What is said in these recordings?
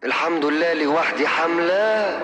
الحمد لله لوحدي حملة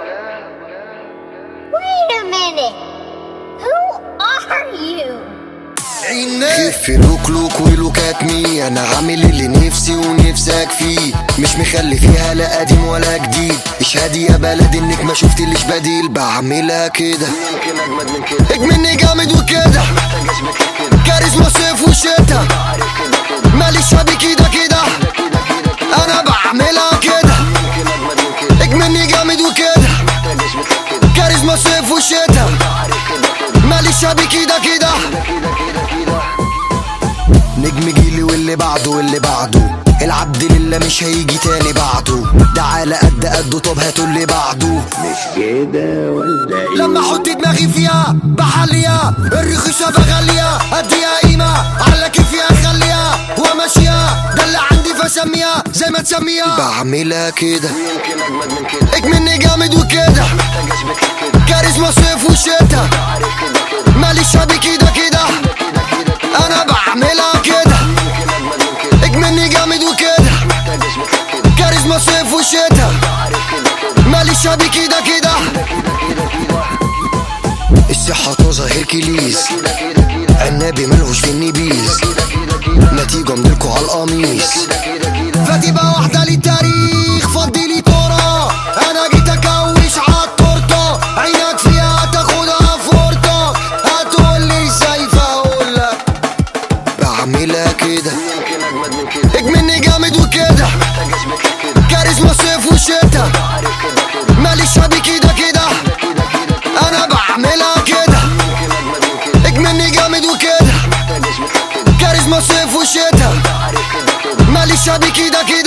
Wait a minute. Who are you? كيف لوك لوك ولوكات مي انا عامل اللي نفسي ونفسك فيه مش مخلي فيها لا قديم ولا جديد اشهدي يا بلد انك ما شفتليش بديل بعملها كده يمكن أجمد من كده اجمني جامد وكده محتاج أثبت لك كده كاريزما صيف وشتا عارف كده كده ماليش شبي كده كده كده كده كده انا بعملها كده يمكن أجمد من كده اجمني جامد وكده محتاج أثبت لك كده كاريزما صيف وشتا عارف كده كده ماليش شبي كده كده كده كده كده كده نجم جيلي واللي بعده واللي بعده العبد لله مش هيجي تاني بعده ده على قد قده طب هاتوا اللي بعده مش كده ولا إيه لما احط دماغي فيها بحليها الرخيصة بغليها اديها قيمة على كيفي اخليها وماشيها ده اللي عندي فسميها زي ما تسميها بعملها كده يمكن أجمد من كده اجمني جامد وكده محتاج أثبت لك كده كاريزما صيف وشتا عارف كده كده ماليش شبي كده كده كده كده كده انا بعملها كده يمكن أجمد من كده اجمني جامد وكده محتاج أثبت لك كده كاريزما صيف وشتا عارف كده كده ماليش شبي كده كده كده كده كده الصحة طازة هيركليز كده كده كده عنابي ملهوش في النبيز كده كده كده نتيجة مدلكوا على القميص كده كده كده فتبقى واحدة للتاريخ فضي لي كورة أنا جيت أكوش عالتورتة عينك فيها تاخدها فورتة هتقول لي ازاي فأقولك بعملها كده يمكن أجمد من كده اجمني جامد وكده محتاج أثبت لك كده كاريزما صيف وشتا عارف كده كده ماليش شبي كده كده كده كده كده أنا بعملها كده يمكن أجمد من كده اجمني جامد وكده محتاج أثبت لك كده كاريزما صيف وشتا عارف كده كده ماليش شبي كده كده